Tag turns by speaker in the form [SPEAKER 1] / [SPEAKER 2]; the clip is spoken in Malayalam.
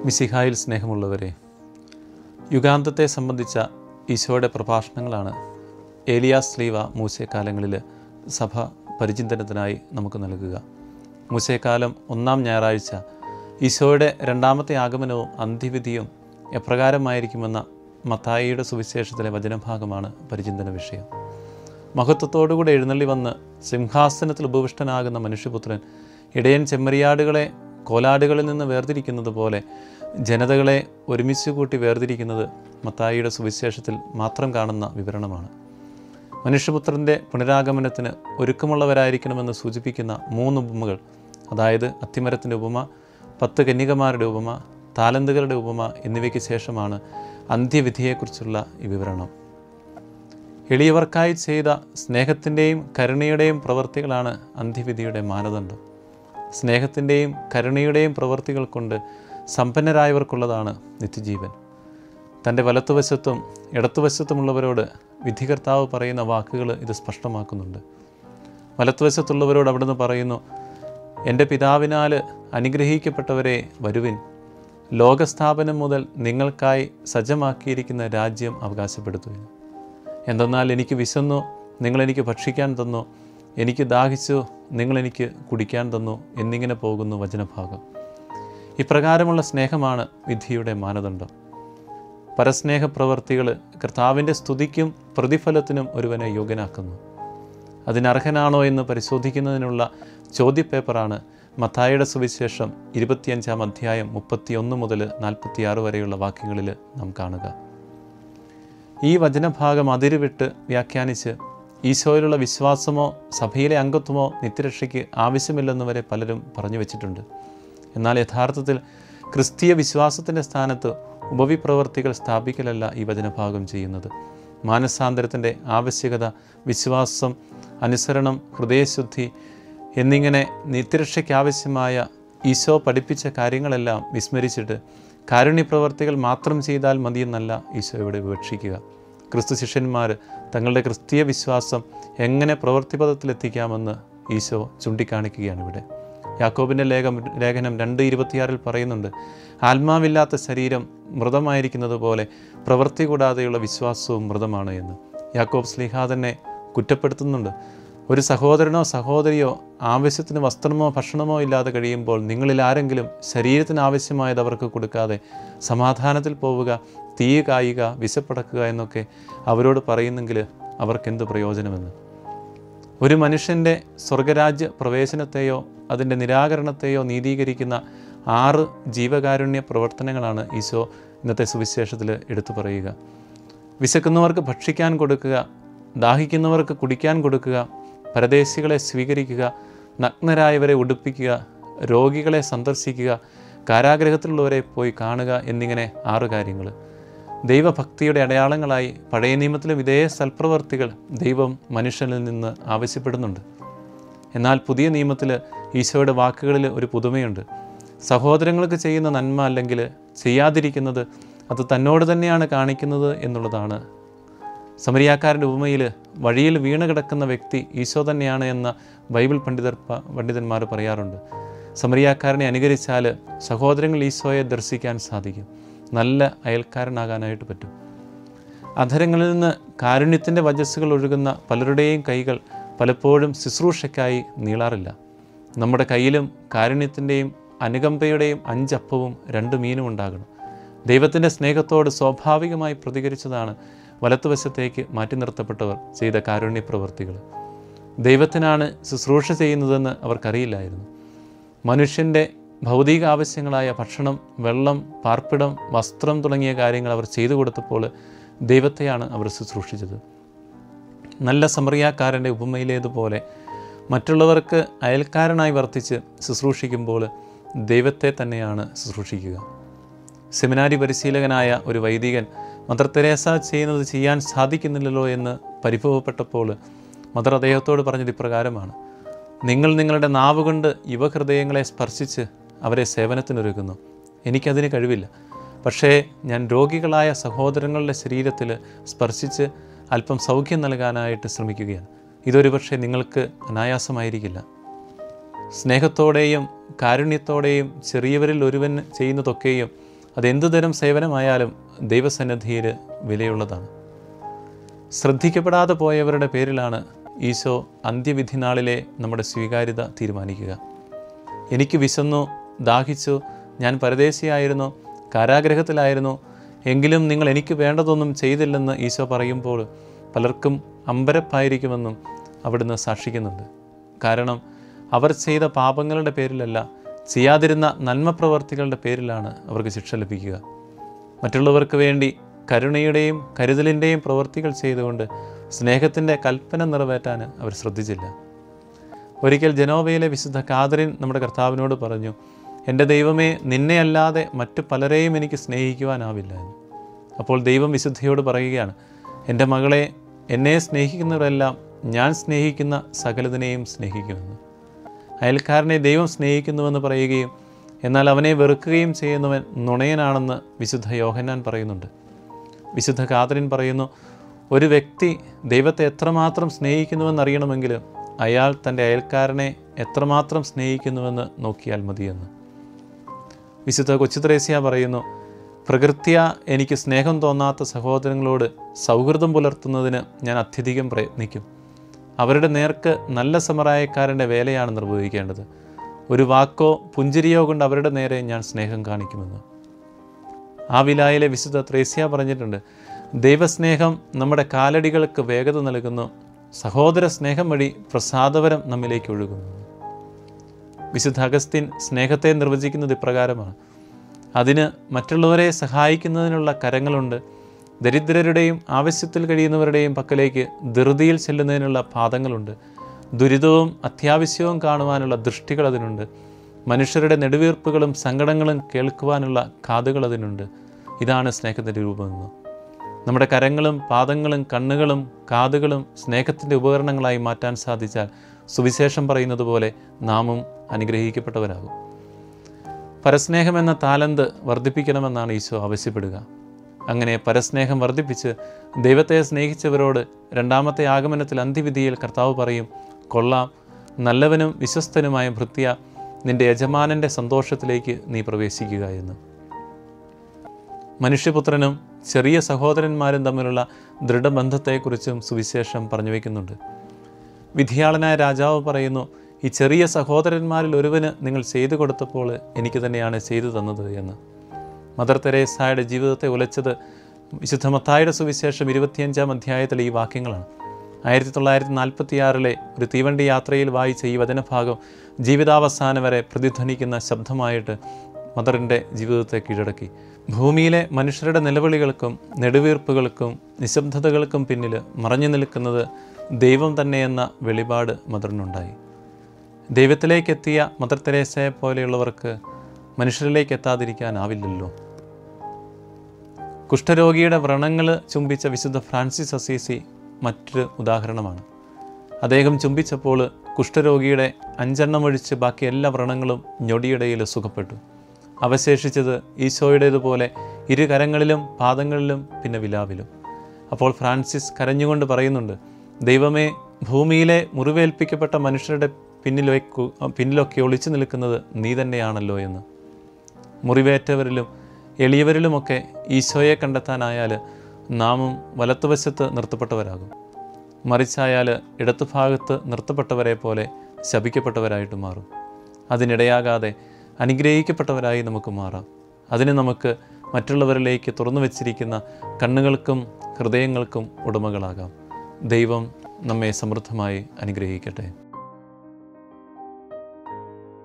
[SPEAKER 1] മിസിഹായിൽ സ്നേഹമുള്ളവരെ യുഗാന്തത്തെ സംബന്ധിച്ച ഈശോയുടെ പ്രഭാഷണങ്ങളാണ് ഏലിയാസ് സ്ലീവ മൂസേക്കാലങ്ങളിൽ സഭ പരിചിന്തനത്തിനായി നമുക്ക് നൽകുക മൂസേക്കാലം ഒന്നാം ഞായറാഴ്ച ഈശോയുടെ രണ്ടാമത്തെ ആഗമനവും അന്ത്യവിധിയും എപ്രകാരമായിരിക്കുമെന്ന മത്തായിയുടെ സുവിശേഷത്തിലെ വചനഭാഗമാണ് പരിചിന്തന വിഷയം മഹത്വത്തോടുകൂടെ എഴുന്നള്ളി വന്ന് സിംഹാസനത്തിൽ ഉപവിഷ്ടനാകുന്ന മനുഷ്യപുത്രൻ ഇടയൻ ചെമ്മരിയാടുകളെ കോലാടുകളിൽ നിന്ന് വേർതിരിക്കുന്നത് പോലെ ജനതകളെ ഒരുമിച്ച് കൂട്ടി വേർതിരിക്കുന്നത് മത്തായിയുടെ സുവിശേഷത്തിൽ മാത്രം കാണുന്ന വിവരണമാണ് മനുഷ്യപുത്രൻ്റെ പുനരാഗമനത്തിന് ഒരുക്കമുള്ളവരായിരിക്കണമെന്ന് സൂചിപ്പിക്കുന്ന മൂന്ന് ഉപമകൾ അതായത് അത്തിമരത്തിൻ്റെ ഉപമ പത്ത് കന്യകമാരുടെ ഉപമ താലന്തുകളുടെ ഉപമ എന്നിവയ്ക്ക് ശേഷമാണ് അന്ത്യവിധിയെക്കുറിച്ചുള്ള ഈ വിവരണം എളിയവർക്കായി ചെയ്ത സ്നേഹത്തിൻ്റെയും കരുണയുടെയും പ്രവൃത്തികളാണ് അന്ത്യവിധിയുടെ മാനദണ്ഡം സ്നേഹത്തിൻ്റെയും കരുണയുടെയും പ്രവൃത്തികൾ കൊണ്ട് സമ്പന്നരായവർക്കുള്ളതാണ് നിത്യജീവൻ തൻ്റെ വലത്തുവശത്തും ഇടത്തുവശത്തുമുള്ളവരോട് വിധികർത്താവ് പറയുന്ന വാക്കുകൾ ഇത് സ്പഷ്ടമാക്കുന്നുണ്ട് വലത്തുവശത്തുള്ളവരോട് അവിടുന്ന് പറയുന്നു എൻ്റെ പിതാവിനാൽ അനുഗ്രഹിക്കപ്പെട്ടവരെ വരുവിൻ ലോകസ്ഥാപനം മുതൽ നിങ്ങൾക്കായി സജ്ജമാക്കിയിരിക്കുന്ന രാജ്യം അവകാശപ്പെടുത്തുവിൻ എന്തെന്നാൽ എനിക്ക് വിശന്നു നിങ്ങളെനിക്ക് ഭക്ഷിക്കാൻ തന്നു എനിക്ക് ദാഹിച്ചു നിങ്ങളെനിക്ക് കുടിക്കാൻ തന്നു എന്നിങ്ങനെ പോകുന്നു വചനഭാഗം ഇപ്രകാരമുള്ള സ്നേഹമാണ് വിധിയുടെ മാനദണ്ഡം പരസ്നേഹ പ്രവർത്തികൾ കർത്താവിൻ്റെ സ്തുതിക്കും പ്രതിഫലത്തിനും ഒരുവനെ യോഗ്യനാക്കുന്നു അതിനർഹനാണോ എന്ന് പരിശോധിക്കുന്നതിനുള്ള ചോദ്യപേപ്പറാണ് മത്തായുടെ സുവിശേഷം ഇരുപത്തിയഞ്ചാം അധ്യായം മുപ്പത്തിയൊന്ന് മുതൽ നാൽപ്പത്തിയാറ് വരെയുള്ള വാക്യങ്ങളിൽ നാം കാണുക ഈ വചനഭാഗം അതിരുവിട്ട് വ്യാഖ്യാനിച്ച് ഈശോയിലുള്ള വിശ്വാസമോ സഭയിലെ അംഗത്വമോ നിത്യരക്ഷയ്ക്ക് ആവശ്യമില്ലെന്ന് വരെ പലരും പറഞ്ഞു വച്ചിട്ടുണ്ട് എന്നാൽ യഥാർത്ഥത്തിൽ ക്രിസ്തീയ വിശ്വാസത്തിൻ്റെ സ്ഥാനത്ത് ഉപവിപ്രവർത്തികൾ സ്ഥാപിക്കലല്ല ഈ വചനഭാഗം ചെയ്യുന്നത് മാനസാന്തരത്തിൻ്റെ ആവശ്യകത വിശ്വാസം അനുസരണം ഹൃദയശുദ്ധി എന്നിങ്ങനെ നിത്യരക്ഷയ്ക്ക് ആവശ്യമായ ഈശോ പഠിപ്പിച്ച കാര്യങ്ങളെല്ലാം വിസ്മരിച്ചിട്ട് കാരുണ്യപ്രവർത്തികൾ മാത്രം ചെയ്താൽ മതിയെന്നല്ല ഈശോ ഇവിടെ വിവക്ഷിക്കുക ക്രിസ്തു ശിഷ്യന്മാർ തങ്ങളുടെ ക്രിസ്തീയ വിശ്വാസം എങ്ങനെ പ്രവൃത്തിപഥത്തിലെത്തിക്കാമെന്ന് ഈശോ ചൂണ്ടിക്കാണിക്കുകയാണ് ഇവിടെ യാക്കോബിൻ്റെ ലേഖം ലേഖനം രണ്ട് ഇരുപത്തിയാറിൽ പറയുന്നുണ്ട് ആത്മാവില്ലാത്ത ശരീരം മൃതമായിരിക്കുന്നത് പോലെ പ്രവൃത്തി കൂടാതെയുള്ള വിശ്വാസവും മൃതമാണ് എന്ന് യാക്കോബ് സ്ലിഹ തന്നെ കുറ്റപ്പെടുത്തുന്നുണ്ട് ഒരു സഹോദരനോ സഹോദരിയോ ആവശ്യത്തിന് വസ്ത്രമോ ഭക്ഷണമോ ഇല്ലാതെ കഴിയുമ്പോൾ നിങ്ങളിൽ ആരെങ്കിലും ശരീരത്തിന് ആവശ്യമായത് അവർക്ക് കൊടുക്കാതെ സമാധാനത്തിൽ പോവുക തീ കായുക വിശപ്പടക്കുക എന്നൊക്കെ അവരോട് പറയുന്നെങ്കിൽ അവർക്കെന്ത് പ്രയോജനമെന്ന് ഒരു മനുഷ്യൻ്റെ സ്വർഗരാജ്യ പ്രവേശനത്തെയോ അതിൻ്റെ നിരാകരണത്തെയോ നീതീകരിക്കുന്ന ആറ് ജീവകാരുണ്യ പ്രവർത്തനങ്ങളാണ് ഈശോ ഇന്നത്തെ സുവിശേഷത്തിൽ എടുത്തു പറയുക വിശക്കുന്നവർക്ക് ഭക്ഷിക്കാൻ കൊടുക്കുക ദാഹിക്കുന്നവർക്ക് കുടിക്കാൻ കൊടുക്കുക പരദേശികളെ സ്വീകരിക്കുക നഗ്നരായവരെ ഉടുപ്പിക്കുക രോഗികളെ സന്ദർശിക്കുക കാരാഗ്രഹത്തിലുള്ളവരെ പോയി കാണുക എന്നിങ്ങനെ ആറ് കാര്യങ്ങൾ ദൈവഭക്തിയുടെ അടയാളങ്ങളായി പഴയ നിയമത്തിലും ഇതേ സൽപ്രവർത്തികൾ ദൈവം മനുഷ്യനിൽ നിന്ന് ആവശ്യപ്പെടുന്നുണ്ട് എന്നാൽ പുതിയ നിയമത്തിൽ ഈശോയുടെ വാക്കുകളിൽ ഒരു പുതുമയുണ്ട് സഹോദരങ്ങൾക്ക് ചെയ്യുന്ന നന്മ അല്ലെങ്കിൽ ചെയ്യാതിരിക്കുന്നത് അത് തന്നോട് തന്നെയാണ് കാണിക്കുന്നത് എന്നുള്ളതാണ് സമരിയാക്കാരൻ്റെ ഉപമയിൽ വഴിയിൽ വീണ് കിടക്കുന്ന വ്യക്തി ഈശോ തന്നെയാണ് എന്ന ബൈബിൾ പണ്ഡിതർ പ- പണ്ഡിതന്മാർ പറയാറുണ്ട് സമരിയാക്കാരനെ അനുകരിച്ചാൽ സഹോദരങ്ങൾ ഈശോയെ ദർശിക്കാൻ സാധിക്കും നല്ല അയൽക്കാരനാകാനായിട്ട് പറ്റും അധരങ്ങളിൽ നിന്ന് കാരുണ്യത്തിൻ്റെ വജസ്സുകൾ ഒഴുകുന്ന പലരുടെയും കൈകൾ പലപ്പോഴും ശുശ്രൂഷയ്ക്കായി നീളാറില്ല നമ്മുടെ കയ്യിലും കാരുണ്യത്തിൻ്റെയും അനുകമ്പയുടെയും അഞ്ചപ്പവും രണ്ട് മീനും ഉണ്ടാകണം ദൈവത്തിൻ്റെ സ്നേഹത്തോട് സ്വാഭാവികമായി പ്രതികരിച്ചതാണ് വലത്തുവശത്തേക്ക് മാറ്റി നിർത്തപ്പെട്ടവർ ചെയ്ത കാരുണ്യ പ്രവൃത്തികൾ ദൈവത്തിനാണ് ശുശ്രൂഷ ചെയ്യുന്നതെന്ന് അവർക്കറിയില്ലായിരുന്നു മനുഷ്യൻ്റെ ഭൗതിക ആവശ്യങ്ങളായ ഭക്ഷണം വെള്ളം പാർപ്പിടം വസ്ത്രം തുടങ്ങിയ കാര്യങ്ങൾ അവർ ചെയ്തു കൊടുത്തപ്പോൾ ദൈവത്തെയാണ് അവർ ശുശ്രൂഷിച്ചത് നല്ല സമറിയാക്കാരൻ്റെ ഉപമയിലേതുപോലെ മറ്റുള്ളവർക്ക് അയൽക്കാരനായി വർത്തിച്ച് ശുശ്രൂഷിക്കുമ്പോൾ ദൈവത്തെ തന്നെയാണ് ശുശ്രൂഷിക്കുക സെമിനാരി പരിശീലകനായ ഒരു വൈദികൻ മദർ തെരേസ ചെയ്യുന്നത് ചെയ്യാൻ സാധിക്കുന്നില്ലല്ലോ എന്ന് പരിഭവപ്പെട്ടപ്പോൾ മദർ അദ്ദേഹത്തോട് പറഞ്ഞത് ഇപ്രകാരമാണ് നിങ്ങൾ നിങ്ങളുടെ നാവ് കൊണ്ട് യുവഹൃദയങ്ങളെ സ്പർശിച്ച് അവരെ സേവനത്തിനൊരുക്കുന്നു എനിക്കതിന് കഴിവില്ല പക്ഷേ ഞാൻ രോഗികളായ സഹോദരങ്ങളുടെ ശരീരത്തിൽ സ്പർശിച്ച് അല്പം സൗഖ്യം നൽകാനായിട്ട് ശ്രമിക്കുകയാണ് ഇതൊരു പക്ഷേ നിങ്ങൾക്ക് അനായാസമായിരിക്കില്ല സ്നേഹത്തോടെയും കാരുണ്യത്തോടെയും ചെറിയവരിൽ ഒരുവൻ ചെയ്യുന്നതൊക്കെയും അതെന്തു തരം സേവനമായാലും ദൈവസന്നിധിയിൽ വിലയുള്ളതാണ് ശ്രദ്ധിക്കപ്പെടാതെ പോയവരുടെ പേരിലാണ് ഈശോ അന്ത്യവിധി നാളിലെ നമ്മുടെ സ്വീകാര്യത തീരുമാനിക്കുക എനിക്ക് വിശന്നു ദാഹിച്ചു ഞാൻ പരദേശിയായിരുന്നു കാരാഗ്രഹത്തിലായിരുന്നു എങ്കിലും നിങ്ങൾ എനിക്ക് വേണ്ടതൊന്നും ചെയ്തില്ലെന്ന് ഈശോ പറയുമ്പോൾ പലർക്കും അമ്പരപ്പായിരിക്കുമെന്നും അവിടുന്ന് സാക്ഷിക്കുന്നുണ്ട് കാരണം അവർ ചെയ്ത പാപങ്ങളുടെ പേരിലല്ല ചെയ്യാതിരുന്ന നന്മ പ്രവർത്തികളുടെ പേരിലാണ് അവർക്ക് ശിക്ഷ ലഭിക്കുക മറ്റുള്ളവർക്ക് വേണ്ടി കരുണയുടെയും കരുതലിൻ്റെയും പ്രവൃത്തികൾ ചെയ്തുകൊണ്ട് സ്നേഹത്തിൻ്റെ കൽപ്പന നിറവേറ്റാൻ അവർ ശ്രദ്ധിച്ചില്ല ഒരിക്കൽ ജനോവയിലെ വിശുദ്ധ കാതറിൻ നമ്മുടെ കർത്താവിനോട് പറഞ്ഞു എൻ്റെ ദൈവമേ നിന്നെ അല്ലാതെ മറ്റു പലരെയും എനിക്ക് സ്നേഹിക്കുവാനാവില്ല എന്ന് അപ്പോൾ ദൈവം വിശുദ്ധയോട് പറയുകയാണ് എൻ്റെ മകളെ എന്നെ സ്നേഹിക്കുന്നവരെല്ലാം ഞാൻ സ്നേഹിക്കുന്ന സകലതിനെയും സ്നേഹിക്കുമെന്ന് അയൽക്കാരനെ ദൈവം സ്നേഹിക്കുന്നുവെന്ന് പറയുകയും എന്നാൽ അവനെ വെറുക്കുകയും ചെയ്യുന്നവൻ നുണയനാണെന്ന് വിശുദ്ധ യോഹന്നാൻ പറയുന്നുണ്ട് വിശുദ്ധ കാതറിൻ പറയുന്നു ഒരു വ്യക്തി ദൈവത്തെ എത്രമാത്രം സ്നേഹിക്കുന്നുവെന്നറിയണമെങ്കിൽ അയാൾ തൻ്റെ അയൽക്കാരനെ എത്രമാത്രം സ്നേഹിക്കുന്നുവെന്ന് നോക്കിയാൽ മതിയെന്ന് വിശുദ്ധ കൊച്ചുത്രേസ്യ പറയുന്നു പ്രകൃത്യ എനിക്ക് സ്നേഹം തോന്നാത്ത സഹോദരങ്ങളോട് സൗഹൃദം പുലർത്തുന്നതിന് ഞാൻ അത്യധികം പ്രയത്നിക്കും അവരുടെ നേർക്ക് നല്ല സമറായക്കാരൻ്റെ വേലയാണ് നിർവഹിക്കേണ്ടത് ഒരു വാക്കോ പുഞ്ചിരിയോ കൊണ്ട് അവരുടെ നേരെ ഞാൻ സ്നേഹം കാണിക്കുമെന്ന് ആ വിലായിലെ വിശുദ്ധ ത്രേസ്യ പറഞ്ഞിട്ടുണ്ട് ദൈവസ്നേഹം നമ്മുടെ കാലടികൾക്ക് വേഗത നൽകുന്നു സഹോദര സ്നേഹം വഴി പ്രസാദവരം നമ്മിലേക്ക് ഒഴുകുന്നു വിശുദ്ധ അഗസ്തിൻ സ്നേഹത്തെ നിർവചിക്കുന്നത് ഇപ്രകാരമാണ് അതിന് മറ്റുള്ളവരെ സഹായിക്കുന്നതിനുള്ള കരങ്ങളുണ്ട് ദരിദ്രരുടെയും ആവശ്യത്തിൽ കഴിയുന്നവരുടെയും പക്കലേക്ക് ധൃതിയിൽ ചെല്ലുന്നതിനുള്ള പാദങ്ങളുണ്ട് ദുരിതവും അത്യാവശ്യവും കാണുവാനുള്ള ദൃഷ്ടികൾ അതിനുണ്ട് മനുഷ്യരുടെ നെടുവീർപ്പുകളും സങ്കടങ്ങളും കേൾക്കുവാനുള്ള കാതുകൾ അതിനുണ്ട് ഇതാണ് സ്നേഹത്തിൻ്റെ രൂപമെന്ന് നമ്മുടെ കരങ്ങളും പാദങ്ങളും കണ്ണുകളും കാതുകളും സ്നേഹത്തിൻ്റെ ഉപകരണങ്ങളായി മാറ്റാൻ സാധിച്ചാൽ സുവിശേഷം പറയുന്നത് പോലെ നാമും അനുഗ്രഹിക്കപ്പെട്ടവരാകും പരസ്നേഹം എന്ന താലന്ത് വർദ്ധിപ്പിക്കണമെന്നാണ് ഈശോ ആവശ്യപ്പെടുക അങ്ങനെ പരസ്നേഹം വർദ്ധിപ്പിച്ച് ദൈവത്തെ സ്നേഹിച്ചവരോട് രണ്ടാമത്തെ ആഗമനത്തിൽ അന്ത്യവിധിയിൽ കർത്താവ് പറയും കൊള്ളാം നല്ലവനും വിശ്വസ്തനുമായ ഭൃത്യ നിന്റെ യജമാനൻ്റെ സന്തോഷത്തിലേക്ക് നീ പ്രവേശിക്കുക എന്ന് മനുഷ്യപുത്രനും ചെറിയ സഹോദരന്മാരും തമ്മിലുള്ള ദൃഢബന്ധത്തെക്കുറിച്ചും സുവിശേഷം പറഞ്ഞു വയ്ക്കുന്നുണ്ട് വിധിയാളനായ രാജാവ് പറയുന്നു ഈ ചെറിയ സഹോദരന്മാരിൽ ഒരുവന് നിങ്ങൾ ചെയ്തു കൊടുത്തപ്പോൾ എനിക്ക് തന്നെയാണ് ചെയ്തു തന്നത് എന്ന് മദർ തെരേസായുടെ ജീവിതത്തെ ഉലച്ചത് വിശുദ്ധ മത്തായുടെ സുവിശേഷം ഇരുപത്തിയഞ്ചാം അധ്യായത്തിലെ ഈ വാക്യങ്ങളാണ് ആയിരത്തി തൊള്ളായിരത്തി നാൽപ്പത്തിയാറിലെ ഒരു തീവണ്ടി യാത്രയിൽ വായിച്ച ഈ വചനഭാഗം ജീവിതാവസാനം വരെ പ്രതിധ്വനിക്കുന്ന ശബ്ദമായിട്ട് മദറിൻ്റെ ജീവിതത്തെ കീഴടക്കി ഭൂമിയിലെ മനുഷ്യരുടെ നിലവിളികൾക്കും നെടുവീർപ്പുകൾക്കും നിശബ്ദതകൾക്കും പിന്നിൽ മറഞ്ഞു നിൽക്കുന്നത് ദൈവം തന്നെയെന്ന വെളിപാട് മദറിനുണ്ടായി ദൈവത്തിലേക്കെത്തിയ മദർ തെരേസയെ പോലെയുള്ളവർക്ക് മനുഷ്യരിലേക്ക് എത്താതിരിക്കാനാവില്ലല്ലോ കുഷ്ഠരോഗിയുടെ വ്രണങ്ങൾ ചുംബിച്ച വിശുദ്ധ ഫ്രാൻസിസ് അസീസി മറ്റൊരു ഉദാഹരണമാണ് അദ്ദേഹം ചുംബിച്ചപ്പോൾ കുഷ്ഠരോഗിയുടെ അഞ്ചെണ്ണം ഒഴിച്ച് ബാക്കി എല്ലാ വ്രണങ്ങളും ഞൊടിയിടയിൽ സുഖപ്പെട്ടു അവശേഷിച്ചത് ഈശോയുടേതുപോലെ ഇരു കരങ്ങളിലും പാദങ്ങളിലും പിന്നെ വിലാവിലും അപ്പോൾ ഫ്രാൻസിസ് കരഞ്ഞുകൊണ്ട് പറയുന്നുണ്ട് ദൈവമേ ഭൂമിയിലെ മുറിവേൽപ്പിക്കപ്പെട്ട മനുഷ്യരുടെ പിന്നിലേക്ക് പിന്നിലൊക്കെ ഒളിച്ചു നിൽക്കുന്നത് നീ തന്നെയാണല്ലോ എന്ന് മുറിവേറ്റവരിലും എളിയവരിലുമൊക്കെ ഈശോയെ കണ്ടെത്താനായാൽ നാമും വലത്തുവശത്ത് നിർത്തപ്പെട്ടവരാകും മറിച്ചായാൽ ഇടത്തുഭാഗത്ത് നിർത്തപ്പെട്ടവരെ പോലെ ശപിക്കപ്പെട്ടവരായിട്ട് മാറും അതിനിടയാകാതെ അനുഗ്രഹിക്കപ്പെട്ടവരായി നമുക്ക് മാറാം അതിന് നമുക്ക് മറ്റുള്ളവരിലേക്ക് തുറന്നു വച്ചിരിക്കുന്ന കണ്ണുകൾക്കും ഹൃദയങ്ങൾക്കും ഉടമകളാകാം ദൈവം നമ്മെ സമൃദ്ധമായി അനുഗ്രഹിക്കട്ടെ